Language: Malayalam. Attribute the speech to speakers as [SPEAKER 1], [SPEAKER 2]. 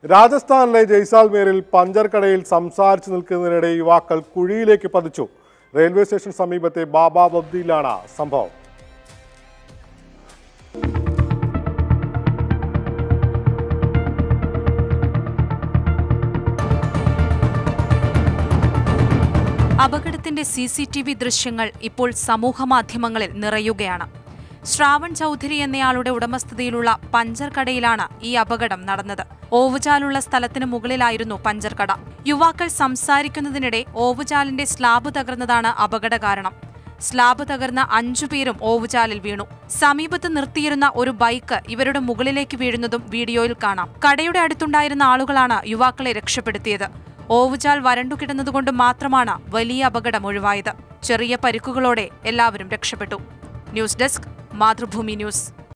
[SPEAKER 1] രാജസ്ഥാനിലെ ജയ്സാൽമേറിൽ പഞ്ചർ കടയിൽ സംസാരിച്ചു നിൽക്കുന്നതിനിടെ യുവാക്കൾ കുഴിയിലേക്ക് പതിച്ചു റെയിൽവേ സ്റ്റേഷൻ സമീപത്തെ ബാബാ ബബ്ദിയിലാണ് സംഭവം
[SPEAKER 2] അപകടത്തിന്റെ സി സി ടി വി ദൃശ്യങ്ങൾ ഇപ്പോൾ സമൂഹമാധ്യമങ്ങളിൽ നിറയുകയാണ് ശ്രാവൺ ചൌധരി എന്നയാളുടെ ഉടമസ്ഥതയിലുള്ള പഞ്ചർ കടയിലാണ് ഈ അപകടം നടന്നത് ഓവുചാലുള്ള സ്ഥലത്തിന് മുകളിലായിരുന്നു പഞ്ചർ കട യുവാക്കൾ സംസാരിക്കുന്നതിനിടെ ഓവുചാലിന്റെ സ്ലാബ് തകർന്നതാണ് അപകട കാരണം സ്ലാബ് തകർന്ന അഞ്ചുപേരും ഓവുചാലിൽ വീണു സമീപത്ത് നിർത്തിയിരുന്ന ഒരു ബൈക്ക് ഇവരുടെ മുകളിലേക്ക് വീഴുന്നതും വീഡിയോയിൽ കാണാം കടയുടെ അടുത്തുണ്ടായിരുന്ന ആളുകളാണ് യുവാക്കളെ രക്ഷപ്പെടുത്തിയത് ഓവുചാൽ വരണ്ടുകിടന്നതുകൊണ്ട് മാത്രമാണ് വലിയ അപകടം ഒഴിവായത് ചെറിയ പരിക്കുകളോടെ എല്ലാവരും രക്ഷപ്പെട്ടു ന്യൂസ് ഡെസ്ക് മാതൃഭൂമി ന്യൂസ്